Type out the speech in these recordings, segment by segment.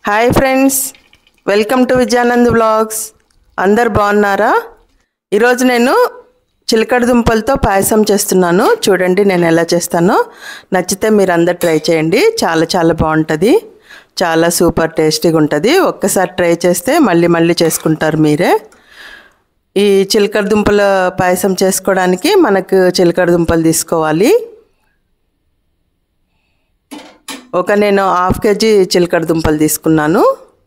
hi friends welcome to Vijayanand vlogs అందరు బాగున్నారా ఈరోజు నేను చిలకడ దుంపలతో పాయసం చేస్తున్నాను చూడండి నేను ఎలా చేస్తానో నచ్చితే మీరు అందరు ట్రై చేయండి చాలా చాలా బాగుంటుంది చాలా సూపర్ టేస్టీగా ఉంటుంది ఒక్కసారి ట్రై చేస్తే మళ్ళీ మళ్ళీ చేసుకుంటారు మీరే ఈ చిలకడ దుంపల పాయసం చేసుకోవడానికి మనకు చిలకడ దుంపలు తీసుకోవాలి ఒక నేను హాఫ్ కేజీ చిలకడ దుంపలు తీసుకున్నాను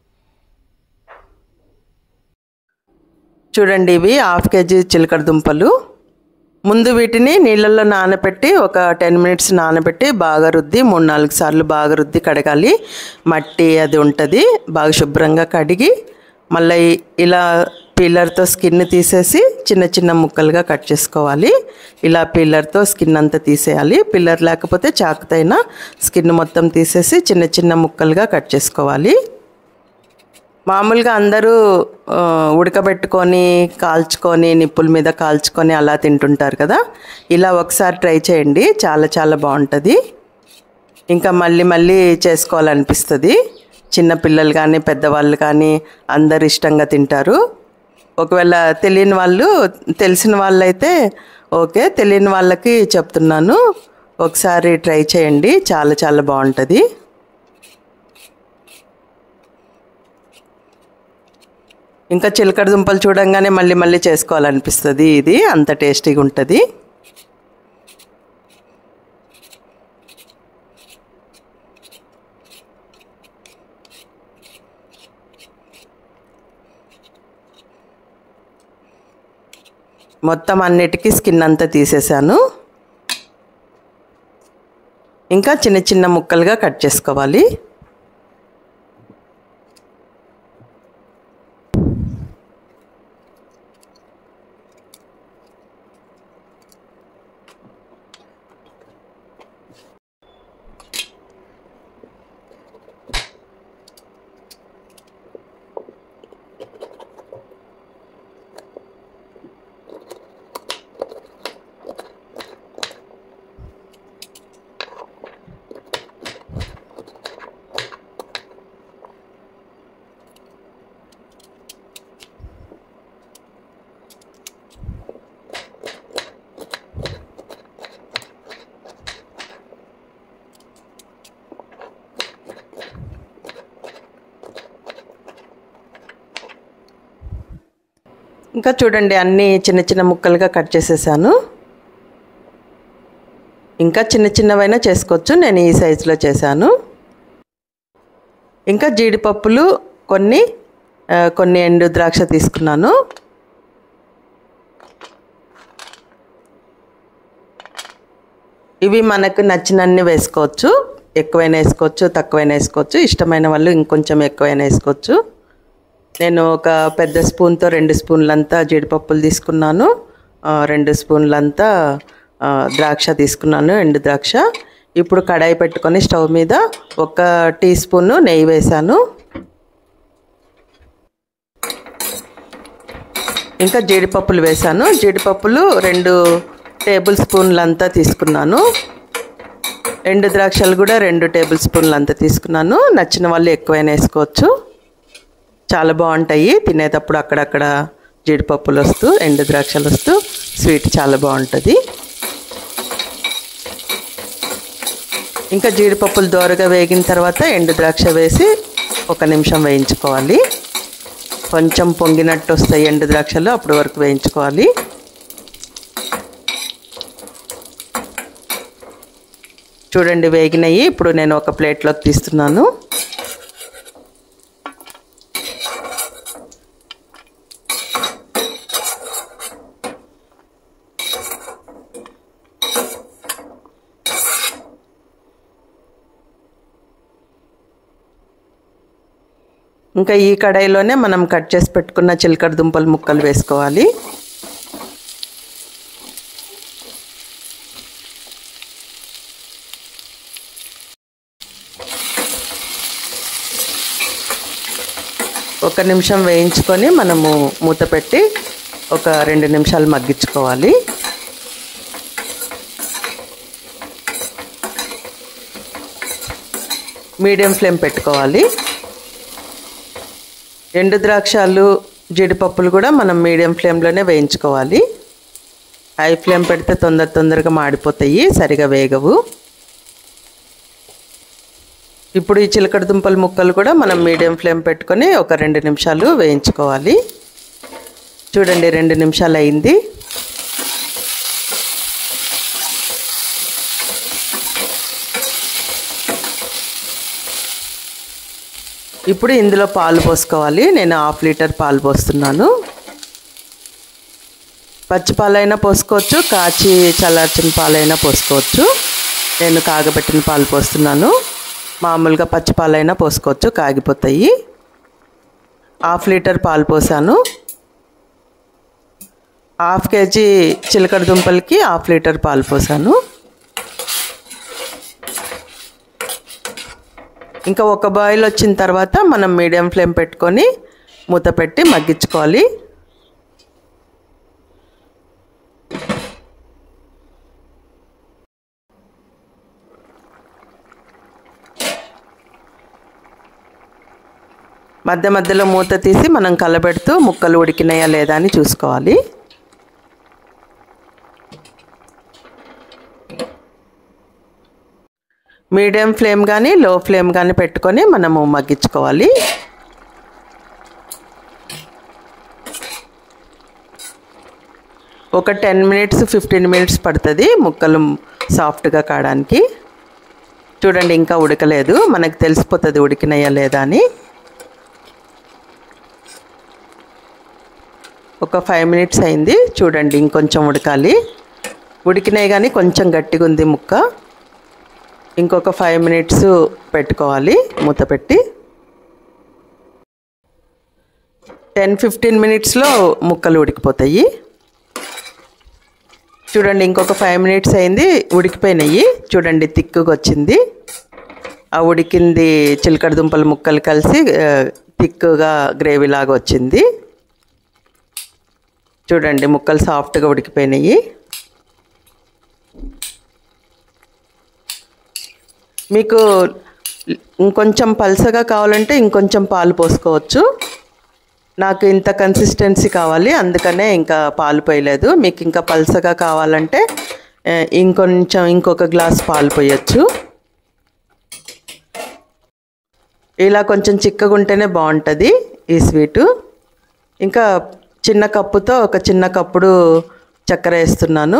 చూడండి ఇవి హాఫ్ కేజీ చిలకడ దుంపలు ముందు వీటిని నీళ్ళల్లో నానబెట్టి ఒక టెన్ మినిట్స్ నానబెట్టి బాగా రుద్ది మూడు నాలుగు సార్లు బాగా రుద్ది కడగాలి మట్టి అది ఉంటుంది బాగా శుభ్రంగా కడిగి మళ్ళీ ఇలా పీలర్తో స్కిన్ తీసేసి చిన్న చిన్న ముక్కలుగా కట్ చేసుకోవాలి ఇలా పీలర్తో స్కిన్ అంతా తీసేయాలి పిల్లర్ లేకపోతే చాకుతైనా స్కిన్ మొత్తం తీసేసి చిన్న చిన్న ముక్కలుగా కట్ చేసుకోవాలి మామూలుగా అందరూ ఆ, ఉడకబెట్టుకొని కాల్చుకొని నిప్పుల మీద కాల్చుకొని అలా తింటుంటారు కదా ఇలా ఒకసారి ట్రై చేయండి చాలా చాలా బాగుంటుంది ఇంకా మళ్ళీ మళ్ళీ చేసుకోవాలనిపిస్తుంది చిన్న పిల్లలు కానీ పెద్దవాళ్ళు కానీ అందరు ఇష్టంగా తింటారు ఒకవేళ తెలియని వాళ్ళు తెలిసిన వాళ్ళైతే ఓకే తెలియని వాళ్ళకి చెప్తున్నాను ఒకసారి ట్రై చేయండి చాలా చాలా బాగుంటుంది ఇంకా చిలకడ దుంపలు చూడంగానే మళ్ళీ మళ్ళీ చేసుకోవాలనిపిస్తుంది ఇది అంత టేస్టీగా ఉంటుంది మొత్తం అన్నిటికీ స్కిన్ అంతా తీసేసాను ఇంకా చిన్న చిన్న ముక్కలుగా కట్ చేసుకోవాలి ఇంకా చూడండి అన్నీ చిన్న చిన్న ముక్కలుగా కట్ చేసేసాను ఇంకా చిన్న చిన్నవైనా చేసుకోవచ్చు నేను ఈ సైజులో చేశాను ఇంకా జీడిపప్పులు కొన్ని ఆ, కొన్ని ఎండు ద్రాక్ష తీసుకున్నాను ఇవి మనకు నచ్చినన్ని వేసుకోవచ్చు ఎక్కువైనా వేసుకోవచ్చు తక్కువైనా వేసుకోవచ్చు ఇష్టమైన వాళ్ళు ఇంకొంచెం ఎక్కువైనా వేసుకోవచ్చు నేను ఒక పెద్ద స్పూన్తో రెండు స్పూన్లంతా జీడిపప్పులు తీసుకున్నాను ఆ, రెండు స్పూన్లంతా ఆ, ద్రాక్ష తీసుకున్నాను ఎండు ద్రాక్ష ఇప్పుడు కడాయి పెట్టుకొని స్టవ్ మీద ఒక టీ స్పూన్ నెయ్యి వేసాను ఇంకా జీడిపప్పులు వేసాను జీడిపప్పులు రెండు టేబుల్ స్పూన్లంతా తీసుకున్నాను ఎండు ద్రాక్షలు కూడా రెండు టేబుల్ స్పూన్లు అంతా తీసుకున్నాను నచ్చిన వాళ్ళు ఎక్కువైనా వేసుకోవచ్చు చాలా బాగుంటాయి తినేటప్పుడు అక్కడక్కడ జీడిపప్పులు వస్తూ ఎండు ద్రాక్షలు వస్తూ స్వీట్ చాలా బాగుంటుంది ఇంకా జీడిపప్పులు దోరగా వేగిన తర్వాత ఎండు ద్రాక్ష వేసి ఒక నిమిషం వేయించుకోవాలి కొంచెం పొంగినట్టు వస్తాయి ఎండు ద్రాక్షలు అప్పటి వరకు వేయించుకోవాలి చూడండి వేగినాయి ఇప్పుడు నేను ఒక ప్లేట్లోకి తీస్తున్నాను ఇంకా ఈ కడాయిలోనే మనం కట్ చేసి పెట్టుకున్న చిలకడ దుంపల ముక్కలు వేసుకోవాలి ఒక నిమిషం వేయించుకొని మనము మూత పెట్టి ఒక రెండు నిమిషాలు మగ్గించుకోవాలి మీడియం ఫ్లేమ్ పెట్టుకోవాలి ఎండు ద్రాక్షాలు జీడిపప్పులు కూడా మనం మీడియం ఫ్లేమ్లోనే వేయించుకోవాలి హై ఫ్లేమ్ పెడితే తొందర తొందరగా మాడిపోతాయి సరిగా వేగవు ఇప్పుడు ఈ చిలకడ దుంపల ముక్కలు కూడా మనం మీడియం ఫ్లేమ్ పెట్టుకొని ఒక రెండు నిమిషాలు వేయించుకోవాలి చూడండి రెండు నిమిషాలు అయింది ఇప్పుడు ఇందులో పాలు పోసుకోవాలి నేను హాఫ్ లీటర్ పాలు పోస్తున్నాను పచ్చి పాలైనా పోసుకోవచ్చు కాచి చల్లార్చిన పాలైనా పోసుకోవచ్చు నేను కాగబెట్టిన పాలు పోస్తున్నాను మామూలుగా పచ్చి పాలైనా పోసుకోవచ్చు కాగిపోతాయి హాఫ్ లీటర్ పాలు పోసాను హాఫ్ కేజీ చిలకడ దుంపలకి హాఫ్ లీటర్ పాలు పోసాను ఇంకా ఒక బాయిల్ వచ్చిన తర్వాత మనం మీడియం ఫ్లేమ్ పెట్టుకొని మూత పెట్టి మగ్గించుకోవాలి మధ్య మధ్యలో మూత తీసి మనం కలబెడుతూ ముక్కలు ఉడికినాయా లేదా అని చూసుకోవాలి మీడియం ఫ్లేమ్ కానీ లో ఫ్లేమ్ కానీ పెట్టుకొని మనము మగ్గించుకోవాలి ఒక టెన్ మినిట్స్ ఫిఫ్టీన్ మినిట్స్ పడుతుంది ముక్కలు సాఫ్ట్గా కావడానికి చూడండి ఇంకా ఉడకలేదు మనకు తెలిసిపోతుంది ఉడికినాయా లేదా అని ఒక ఫైవ్ మినిట్స్ అయింది చూడండి ఇంకొంచెం ఉడకాలి ఉడికినాయి కానీ కొంచెం గట్టిగా ఉంది ముక్క ఇంకొక ఫైవ్ మినిట్స్ పెట్టుకోవాలి మూత పెట్టి టెన్ ఫిఫ్టీన్ మినిట్స్లో ముక్కలు ఉడికిపోతాయి చూడండి ఇంకొక ఫైవ్ మినిట్స్ అయింది ఉడికిపోయినాయి చూడండి తిక్కుగా వచ్చింది ఆ ఉడికింది చిలకడ దుంపల ముక్కలు కలిసి తిక్కుగా గ్రేవీ లాగా వచ్చింది చూడండి ముక్కలు సాఫ్ట్గా ఉడికిపోయినాయి మీకు ఇంకొంచెం పలసగా కావాలంటే ఇంకొంచెం పాలు పోసుకోవచ్చు నాకు ఇంత కన్సిస్టెన్సీ కావాలి అందుకనే ఇంకా పాలు పోయలేదు మీకు ఇంకా పలసగా కావాలంటే ఇంకొంచెం ఇంకొక గ్లాస్ పాలు పోయచ్చు ఇలా కొంచెం చిక్కగా ఉంటేనే బాగుంటుంది ఈ స్వీటు ఇంకా చిన్న కప్పుతో ఒక చిన్న కప్పుడు చక్కెర వేస్తున్నాను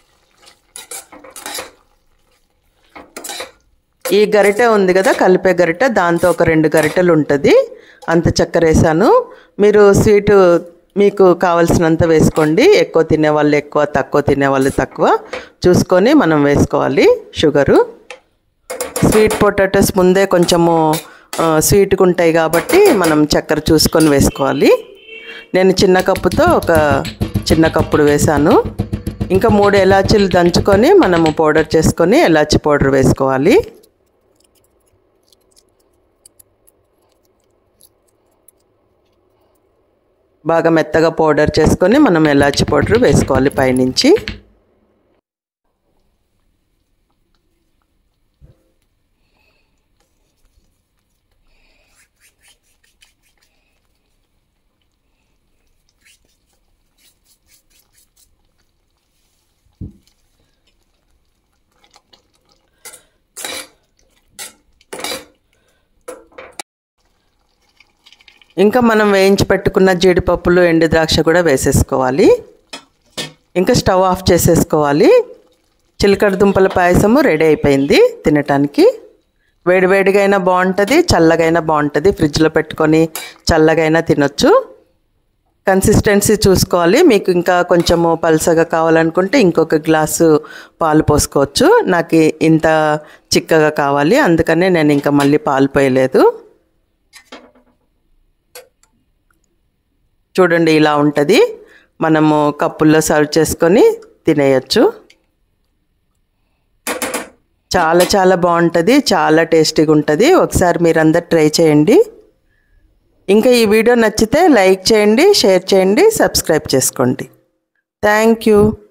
ఈ గరిటె ఉంది కదా కలిపే గరిటె దాంతో ఒక రెండు గరిటెలు ఉంటుంది అంత చక్కెర వేసాను మీరు స్వీటు మీకు కావలసినంత వేసుకోండి ఎక్కువ తినేవాళ్ళు ఎక్కువ తక్కువ తినేవాళ్ళు తక్కువ చూసుకొని మనం వేసుకోవాలి షుగరు స్వీట్ పొటాటోస్ ముందే కొంచెము స్వీట్గా ఉంటాయి కాబట్టి మనం చక్కెర చూసుకొని వేసుకోవాలి నేను చిన్న కప్పుతో ఒక చిన్న కప్పుడు వేసాను ఇంకా మూడు ఎలాచీలు దంచుకొని మనము పౌడర్ చేసుకొని ఎలాచి పౌడర్ వేసుకోవాలి బాగా మెత్తగా పౌడర్ చేసుకొని మనం ఎలాచి పౌడర్ వేసుకోవాలి పైనుంచి ఇంకా మనం వేయించి పెట్టుకున్న జీడిపప్పులు ఎండు ద్రాక్ష కూడా వేసేసుకోవాలి ఇంకా స్టవ్ ఆఫ్ చేసేసుకోవాలి చిలకడ దుంపల పాయసము రెడీ అయిపోయింది తినటానికి వేడివేడిగా అయినా బాగుంటుంది చల్లగైనా బాగుంటుంది ఫ్రిడ్జ్లో పెట్టుకొని చల్లగైనా తినొచ్చు కన్సిస్టెన్సీ చూసుకోవాలి మీకు ఇంకా కొంచెము పల్సగా కావాలనుకుంటే ఇంకొక గ్లాసు పాలు పోసుకోవచ్చు నాకు ఇంత చిక్కగా కావాలి అందుకనే నేను ఇంకా మళ్ళీ పాలు పోయలేదు చూడండి ఇలా ఉంటుంది మనము కప్పుల్లో సర్వ్ చేసుకొని తినేయచ్చు చాలా చాలా బాగుంటుంది చాలా టేస్టీగా ఉంటుంది ఒకసారి మీరందరు ట్రై చేయండి ఇంకా ఈ వీడియో నచ్చితే లైక్ చేయండి షేర్ చేయండి సబ్స్క్రైబ్ చేసుకోండి థ్యాంక్ యూ